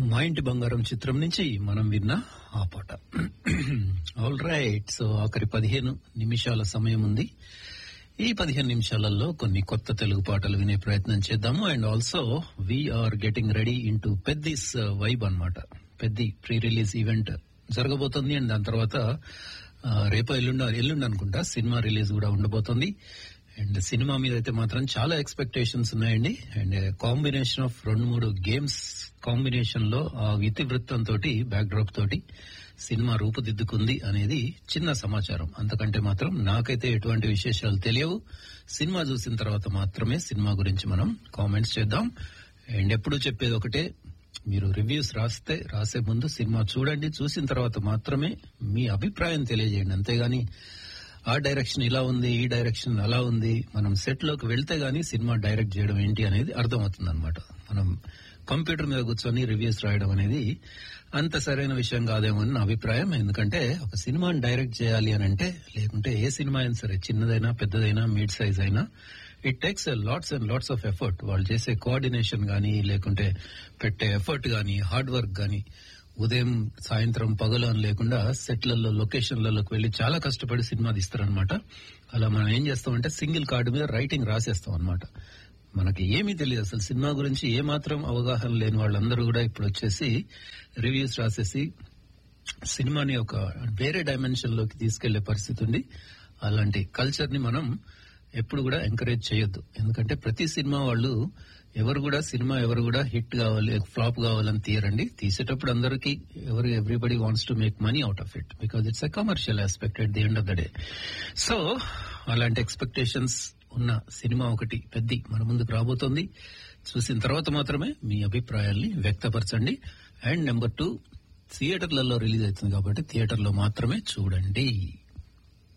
మా ఇంటి బంగారం చిత్రం నుంచి మనం విన్న ఆ పాట ఆల్ రైట్ సో ఆఖరి పదిహేను నిమిషాల సమయం ఉంది ఈ పదిహేను నిమిషాలలో కొన్ని కొత్త తెలుగు పాటలు వినే ప్రయత్నం చేద్దాము and also we're getting ready in to Peddi's vibe అనమాట పెద్ది ప్రీ రిలీజ్ ఈవెంట్ జరగబోతుంది అండ్ దాని తర్వాత ఆ, రేపు ఎల్లుండి ఎల్లుండి అనుకుంటా సినిమా రిలీజ్ కూడా ఉండబోతుంది అండ్ సినిమా మీద అయితే మాత్రం చాలా ఎక్స్పెక్టేషన్స్ ఉన్నాయండి అండ్ కాంబినేషన్ ఆఫ్ రెండు మూడు గేమ్స్ కాంబినేషన్ లో ఆ ఇతివృత్తం తోటి బ్యాక్ డ్రాప్ తోటి సినిమా రూపుదిద్దుకుంది అనేది చిన్న సమాచారం అంతకంటే మాత్రం నాకైతే ఎటువంటి విశేషాలు తెలియవు సినిమా చూసిన తర్వాత మాత్రమే సినిమా గురించి మనం కామెంట్స్ చేద్దాం అండ్ ఎప్పుడు చెప్పేది ఒకటే మీరు రివ్యూస్ రాస్తే రాసే ముందు సినిమా చూడండి చూసిన తర్వాత మాత్రమే మీ అభిప్రాయం తెలియజేయండి అంతేగాని ఆ డైరెక్షన్ ఇలా ఉంది ఈ డైరెక్షన్ అలా ఉంది మనం సెట్ లోకి వెళ్తే గానీ సినిమా డైరెక్ట్ చేయడం ఏంటి అనేది అర్థమవుతుంది అనమాట మనం కంప్యూటర్ మీద కూర్చొని రివ్యూస్ రాయడం అనేది అంత సరైన విషయం కాదేమో అని నా అభిప్రాయం ఎందుకంటే ఒక సినిమాని డైరెక్ట్ చేయాలి అని అంటే లేకుంటే ఏ సినిమా అయినా సరే చిన్నదైనా పెద్దదైనా మిడ్ సైజ్ అయినా it takes lots and lots of effort వాళ్ళు చేసే కోఆర్డినేషన్ గానీ లేకుంటే పెట్టే ఎఫర్ట్ గానీ హార్డ్ వర్క్ గానీ ఉదయం సాయంత్రం పగలు అని లేకుండా సెట్లలో లొకేషన్లలోకి వెళ్లి చాలా కష్టపడి సినిమా తీస్తారనమాట అలా మనం ఏం చేస్తామంటే సింగిల్ కార్డు మీద రైటింగ్ రాసేస్తాం అనమాట మనకి ఏమీ తెలియదు అసలు సినిమా గురించి ఏ మాత్రం అవగాహన లేని వాళ్ళందరూ కూడా ఇప్పుడు వచ్చేసి రివ్యూస్ రాసేసి సినిమాని ఒక వేరే డైమెన్షన్ లోకి తీసుకెళ్లే పరిస్థితి ఉంది అలాంటి కల్చర్ ని మనం ఎప్పుడు కూడా ఎంకరేజ్ చేయొద్దు ఎందుకంటే ప్రతి సినిమా వాళ్ళు ఎవరు కూడా సినిమా ఎవరు కూడా హిట్ కావాలి ఫ్లాప్ కావాలని తీయరండి తీసేటప్పుడు అందరికి ఎవరు everybody wants to make money out of it because it's a commercial aspect at the end of the day so అలాంటి ఎక్స్పెక్టేషన్స్ ఉన్న సినిమా ఒకటి పెద్ద మన ముందుకు రాబోతోంది చూసిన తర్వాత మాత్రమే మీ అభిప్రాయాల్ని వ్యక్తపరచండి అండ్ నెంబర్ టూ థియేటర్లలో రిలీజ్ అవుతుంది కాబట్టి థియేటర్లో మాత్రమే చూడండి